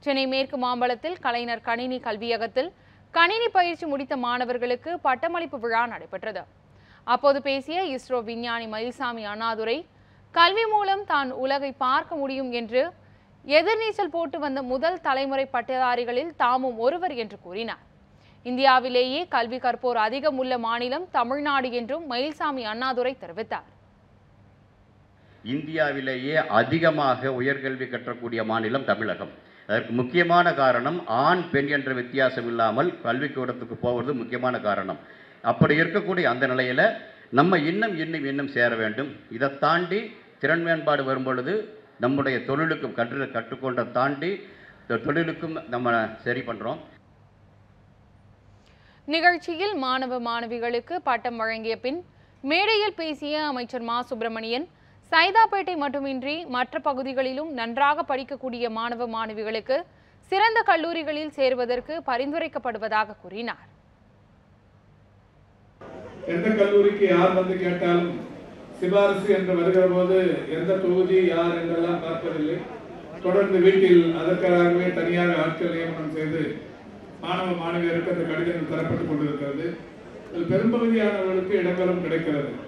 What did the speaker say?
சென்னை மேற்கு மாம்பலத்தில் கலைஞர் கணினி கல்வியகத்தில் கணினி பயிற்சி முடித்த மாணவர்களுக்கு பட்டமளிப்பு விழா நடைபெற்றது அப்போது பேசிய இஸ்ரோ விஞ்ஞானி மயில்சாமி அண்ணாதுரை கல்வி மூலம் தான் உலகை பார்க்க முடியும் என்று எதிர்நீச்சல் போட்டு வந்த முதல் தலைமுறை பட்டதாரிகளில் தாமும் ஒருவர் என்று கூறினார் இந்தியாவிலேயே கல்வி கற்போர் அதிகம் உள்ள மாநிலம் தமிழ்நாடு என்றும் மயில்சாமி அண்ணாதுரை தெரிவித்தார் இந்தியாவிலேயே அதிகமாக உயர்கல்வி கற்றக்கூடிய மாநிலம் தமிழகம் அதற்கு முக்கியமான காரணம் ஆண் பெண் என்ற வித்தியாசம் இல்லாமல் கல்விக்கூடத்துக்கு போவது முக்கியமான காரணம் அப்படி இருக்கக்கூடிய அந்த நிலையில் நம்ம இன்னும் இன்னும் இன்னும் சேர வேண்டும் இதை தாண்டி திறன் மேம்பாடு வரும் பொழுது நம்முடைய தொழிலுக்கும் கற்று கற்றுக்கொண்ட தாண்டி இந்த தொழிலுக்கும் நம்ம சரி பண்ணுறோம் நிகழ்ச்சியில் மாணவ மாணவிகளுக்கு பட்டம் வழங்கிய பின் மேடையில் பேசிய அமைச்சர் மா சுப்பிரமணியன் சைதாப்பேட்டை மட்டுமின்றி மற்ற பகுதிகளிலும் நன்றாக படிக்கக்கூடிய மாணவ மாணவிகளுக்கு சிறந்த கல்லூரிகளில் சேருவதற்கு பரிந்துரைக்கப்படுவதாக கூறினார் எந்த கல்லூரிக்கு யார் வந்து கேட்டாலும் சிபாரிசு என்று வருகிற போது எந்த தொகுதி யார் என்றெல்லாம் பார்ப்பதில்லை தொடர்ந்து வீட்டில் அதற்காகவே தனியாக ஆட்கள் நியமனம் செய்து மாணவ மாணவியருக்கு அந்த கடிதங்கள் தரப்பட்டுக் கொண்டிருக்கிறது இதில் பெரும்பகுதியானவர்களுக்கு இடங்களும் கிடைக்கிறது